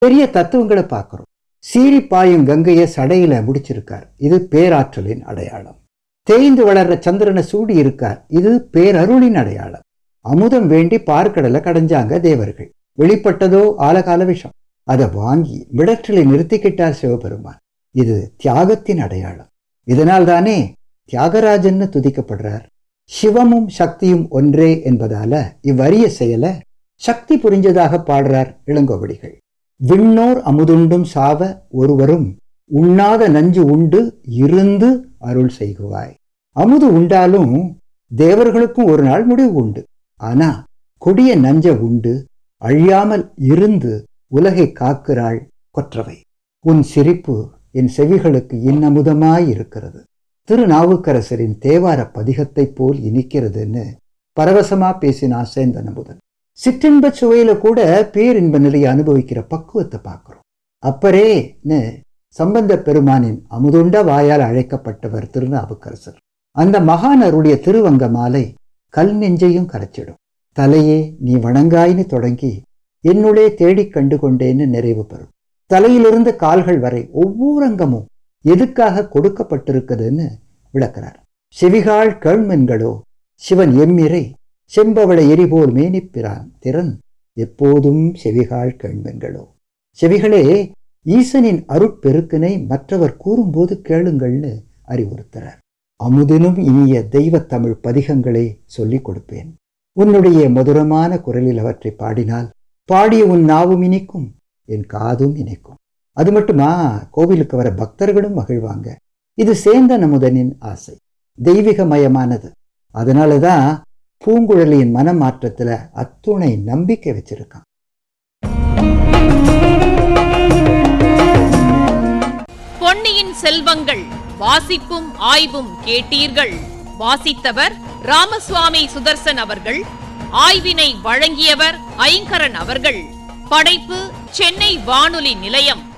பெரிய தத்துவங்களை பார்க்கிறோம் சீறி பாயும் கங்கையை சடையில முடிச்சிருக்கார் இது பேராற்றலின் அடையாளம் தேய்ந்து வளர்ற சந்திரனை சூடி இருக்கார் இது பேரருளின் அடையாளம் அமுதம் வேண்டி பார்க்கடலை கடைஞ்சாங்க தேவர்கள் வெளிப்பட்டதோ ஆலகால விஷம் அதை வாங்கி விடற்றிலை நிறுத்திக்கிட்டார் சிவபெருமான் இது தியாகத்தின் அடையாளம் இதனால் தானே தியாகராஜன்னு துதிக்கப்படுறார் சிவமும் சக்தியும் ஒன்றே என்பதால இவ்வரிய செயல சக்தி புரிஞ்சதாக பாடுறார் இளங்கோவடிகள் விண்ணோர் அமுதுண்டும் சாவ ஒருவரும் உண்ணாத நஞ்சு உண்டு இருந்து அருள் செய்குவாய் அமுது உண்டாலும் தேவர்களுக்கும் ஒரு நாள் முடிவு உண்டு ஆனா கொடிய நஞ்ச உண்டு அழியாமல் இருந்து உலகை காக்கிறாள் கொற்றவை உன் சிரிப்பு என் செவிகளுக்கு இன்னமுதமாய் இருக்கிறது திருநாவுக்கரசரின் தேவார பதிகத்தைப் போல் இனிக்கிறதுன்னு பரவசமா பேசினா சேந்தன் அமுதன் சிற்றின்ப சுவையில கூட பேரின்ப நிலையை அனுபவிக்கிற பக்குவத்தை பார்க்கிறோம் அப்பரேன்னு சம்பந்த பெருமானின் அமுதுண்ட வாயால் அழைக்கப்பட்டவர் திருநாவுக்கரசர் அந்த மகான் அருடைய திருவங்க மாலை கல் நெஞ்சையும் கரைச்சிடும் தலையே நீ வணங்காய்னு தொடங்கி என்னுள்ளே தேடிக் கண்டு கொண்டேன்னு நிறைவு பெறும் தலையிலிருந்து கால்கள் வரை ஒவ்வொரு அங்கமும் எதுக்காக கொடுக்கப்பட்டிருக்குதுன்னு விளக்கிறார் செவிகால் கேள்மென்களோ சிவன் எம்மிரை செம்பவள எரிபோல் மேனிப்பிரான் திறன் எப்போதும் செவிகால் கேள்மென்களோ செவிகளே ஈசனின் அருட்பெருக்கினை மற்றவர் கூறும்போது கேளுங்கள்னு அறிவுறுத்துறார் அமுதினும் இனிய தெய்வத் தமிழ் பதிகங்களை சொல்லிக் கொடுப்பேன் உன்னுடைய மதுரமான குரலில் அவற்றை பாடினால் பாடிய உன் நாவும் இனிக்கும் என் காதும் இனிக்கும் அது மட்டுமா கோவிலுக்கு வர பக்தர்களும் மகிழ்வாங்க இது சேந்த நமுதனின் ஆசை தெய்வீகமயமானது அதனால தான் பூங்குழலியின் மனமாற்றத்துல அத்துணை நம்பிக்கை வச்சிருக்கான் பொன்னியின் செல்வங்கள் வாசிப்பும் ஆய்வும் கேட்டீர்கள் வாசித்தவர் ராமசுவாமி சுதர்சன் அவர்கள் ஆய்வினை வழங்கியவர் ஐங்கரன் அவர்கள் படைப்பு சென்னை வானொலி நிலையம்